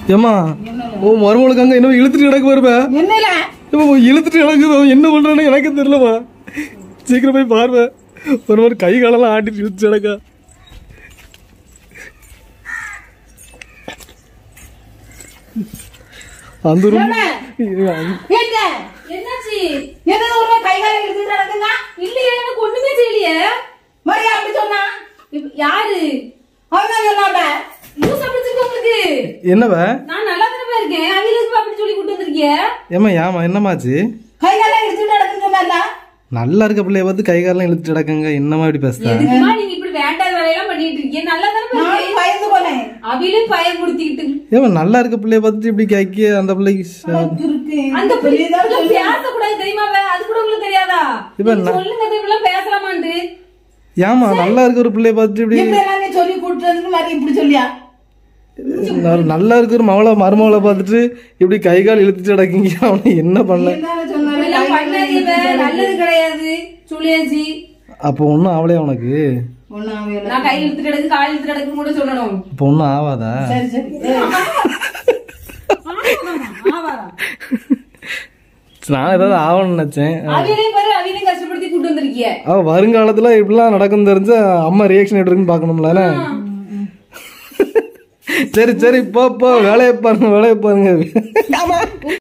ஏமா ஓ மருமகளுக்கு அங்க என்ன இழுத்துட்டு கிடக்கு வருவ என்னல ஏம்மா, அவன் இழுத்துட்டு கிடக்கு அவன் என்ன பண்றான்னு எனக்கு தெரியலமா சீக்கிரம் போய் பாருவ ஒரு மாதிரி கை காலெல்லாம் ஆட்டிட்டு இழுத்து கிடக்கா அந்த ரூம் என்ன என்னாச்சு என்ன ஒரு கை கால இழுத்துட்டு நடக்குங்க இல்லையே எனக்கு ஒண்ணுமே தெரியலையே மரியா அப்படி சொன்னா இப்ப யாரு அவன் தான் சொன்னாப்ப லூஸ் அப்படிச்சிருக்கு உங்களுக்கு என்னவ நான் நல்லா தானே இருக்கேன் அவங்களுக்கு அப்படி சொல்லி கூட்டு வந்திருக்கிய ஏமா ஏமா என்னமாச்சு கை கால இழுத்துட்டு நடக்குன்னு சொன்னால நல்லா இருக்க பிள்ளைய பார்த்து கை காலெல்லாம் இழுத்துட்டு கிடக்குங்க என்னமா இப்படி பேசுற எதுக்குமா நீங்க இப்படி வேண்டாத வேலையெல்லாம் பண்ணிட்டு இருக்கீங்க நல்லா தானே இருக்கீங்க நானும் பயந்து போனேன் அவிலும் பயம் கொடுத்திக்கிட்டு ஏமா நல்லா இருக்க பிள்ளைய பார்த்துட்டு இப்படி கைக்கு அந்த பிள்ளைக்கு ச- இருக்கு அந்த சொல்லி தான் பிள்ளை சொல்லி பேசக்கூடாது தெரியுமா வே? அது கூட உங்களுக்கு தெரியாதா இப்ப நீங்க நான்- சொல்லுங்க அது இப்படிலாம் பேசலாமான்ட்டு ஏமா நல்லா இருக்க ஒரு பிள்ளைய பார்த்துட்டு இப்படி இப்படி எல்லாம் நீ சொல்லி கூட்டுறதுக்கு மாதிரி இப்படி சொல்லியா நல்- நல்லா இருக்கிற மவளை மருமகளை பார்த்துட்டு இப்படி கை கால் இழுத்துட்டு கிடக்கீங்க அவனை என்ன பண்ண என்ன சொன்னாரு இப்படிலாம் பண்ணாதீங்க நல்லது கிடையாது சொல்லியாச்சு அப்போ ஒன்றும் ஆவலையா உனக்கு ஒண்ணும் ஆகல நான் கை இழுத்துட்டு கிடக்கு கால் இழுத்துட்டு கிடக்குன்னு கூட சொல்லணும் அப்போ ஒன்றும் ஆவாதா சரி சரி ஏய், ஆவாரா நான் ஏதாவது ஆகணும்னு நினைச்சேன் அவிலையும் பாரு அவிலையும் கஷ்டப்படுத்தி கூட்டு வந்திருக்கிய அவ வருங்காலத்துல இப்படிலாம் நடக்கும் தெரிஞ்சா அம்மா ரியாக்ஷன் எப்படி இருக்குன்னு பார்க்கணும்ல சரி சரி போ போ வேலையை பாருங்க வேலையை பாருங்க